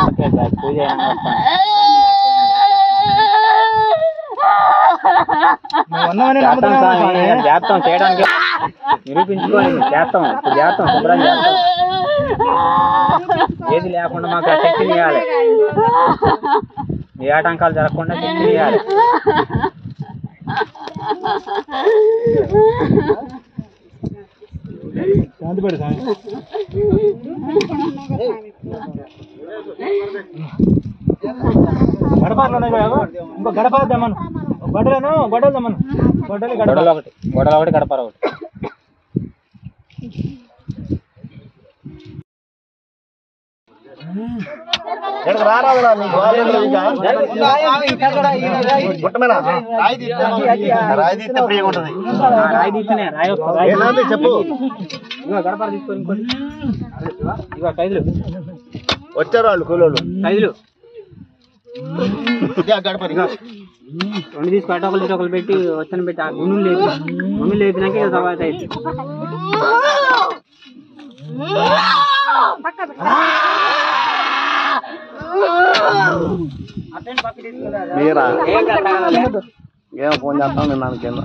Okay sir పూజ అయినాక వస్తాను నువ్వు ఉన్నావని చేస్తాం నమ్ముతున్నావా స్వామి స్వామి? చేస్తాం చేయడానికి నిరూపించుకోండి చేస్తాం ఇప్పుడు చేస్తాం శుభ్రం చేస్తాం ఏది లేకుండా మాకు ఆ శక్తిని ఇవ్వాలి ఏ ఆటంకాలు జరగకుండా శక్తిని ఇవ్వాలి శాంతిపడి స్వామి గడపలో ఉన్నాయి కదా ఇంకో గడప తెమ్మను గొడ్డలను గొడ్డలు తెమ్మను గొడ్డలు గడప గొడవలు ఒకటి గొడవలు ఒకటి గడపర ఒకటి ఇక్కడికి రారాదురా నీకు వాళ్ళని ఇక. గుట్టమేనా? రాయి తీస్తే ఫ్రీగా ఉంటది ఆ, రాయి తీస్తేనే రాయి వస్తుంది రాయి ఏంటంటే చెప్పు ఇగో గడపర తీసుకొని ఇంకోటి ఇగో ఐదులు వచ్చారు వాళ్ళు కూలోళ్ళు ఐదులు ఇదే ఆ గడప ఇక. రెండు తీసుకు అటోకలు ఇటోకలు పెట్టి వచ్చని పెట్టి ఆ గుండు లేపి గుండు లేపినాక ఇక తర్వాత అయితే మీరా ఏమో ఫోన్ చేస్తాను నేను దాని కింద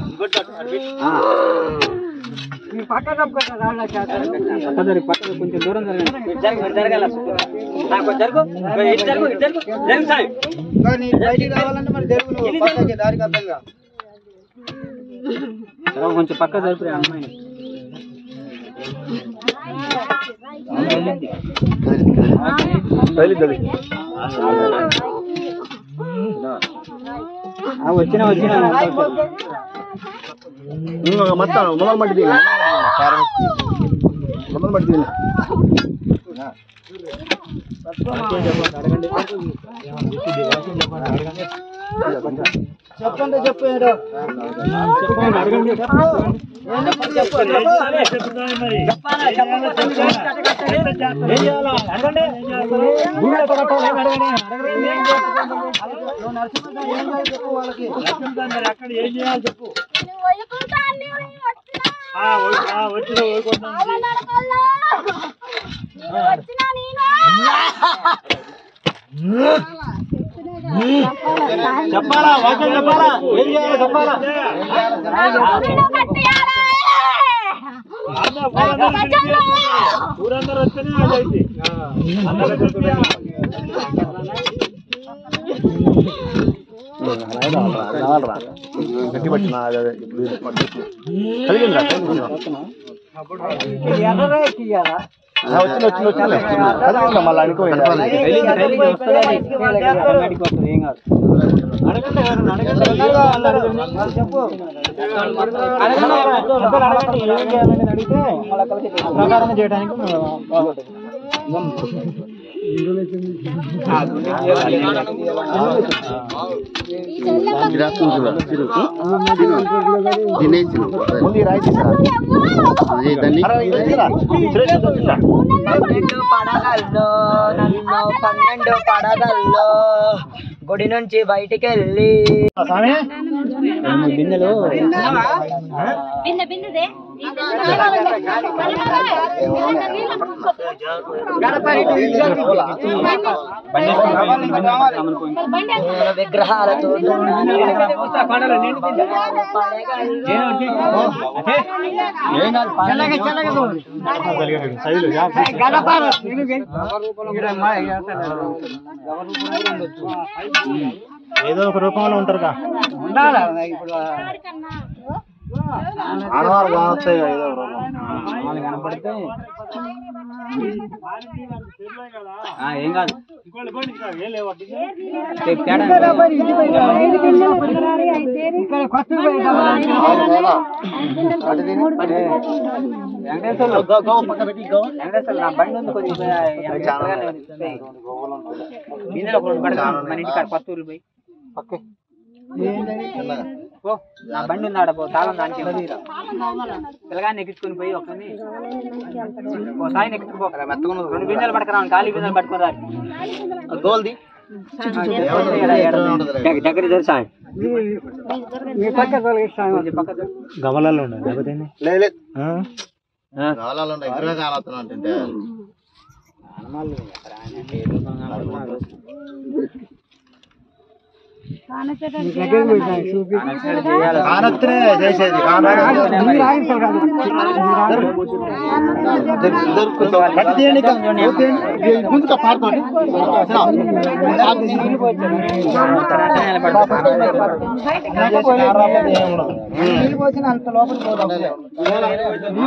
పక్క జరుగు పక్క జరుగు, కొంచెం దూరం జరగండి జరగాల నాకు జరుగు ఇటు జరుగు ఇటు జరుగు జరుగు సాయి జరగ, కొంచెం పక్క జరుపు అమ్మాయిని తల్లి తల్లి ఆ, వచ్చినా వచ్చినా ఇంకొక మొత్తం మొదలు మట్టి తీయండి మొదలు మట్టి తీయండి ఏం చేయాలా అడగండి భూమిలో కొట్టాలి ఏం అడగండి అడగండి ఏం అక్కడ ఏం చేయాలి చెప్పు వచ్చిన చెప్పాలా వాక్యం చెప్పాలా ఏం చేయాలో చెప్పాలా ఊరందరూ వస్తేనే అది అయితే అందరూ గట్టి పట్టిన అదే అదే ఇప్పుడు ఇది పట్టు. కలిగిందిరా కలిగిందిరా. ఆ, వచ్చింది వచ్చింది వచ్చింది కలిగిందిరా మళ్ళీ అనుకోవాలి ఏం కాదు అడగండి ఎవరన్నా అడగండి చెప్పు అడగండి పెద్దలు అడగండి ఏం చేయాలని అడిగితే ఆ ప్రకారం చేయడానికి మేము బాగుంటుంది ముందు ఈ రాయి తీసుకురా. అరే, ఇది తీసుకురా. సురేష్ ఇది తీసుకురా. పన్నెండు పడగల్లో నన్ను పన్నెండు పడగల్లో గుడి నుంచి బయటికి వెళ్ళి స్వామి రెండు బిందెలు బిందె బిందెదే నేను విగ్రహాలతో ఏదో ఒక రూపంలో ఉంటారుగా ఆడవాళ్ళు కావస్తాయి ఏదో ఒక రూపం. వాళ్ళు కనపడితే ఆ, ఏం కాదు రేపు తేడా వెంకటేశ్వర్లు గో, గో, పక్క పెట్టి గో. వెంకటేశ్వర్లు నా బండి ఉంది కొద్దిగా ఎనభై ఎకరాలు ఉంది. బిందెలు ఒక రెండు పడతాం మన ఇంటికాడ కొత్త ఊరు పోయి పక్కే పో నా బండి ఉంది ఆడ పో తాళం దానికి ఇవ్వదు. పిల్లగాన్ని ఎక్కించుకొని పోయి ఒకరిని ఓ సాయిని ఎక్కించుకో రెండు బిందెలు పడకరా ఖాళీ బిందెలు పట్టుకోరా ఆ గోల్ది దగ్గర తెరిసా మీ పక్క పక్క గమలాల్లో ఉండండి లేకపోతే ఏంది? లేదు లేదు ఆ? కాలాలు ఉన్నాయి ఇద్దరే కాలుతున్నావు అంటే కానొత్తనే చేసేది ముందుగా పాడుకోండి నీళ్ళు పోసిన అంత లోపల పోదాం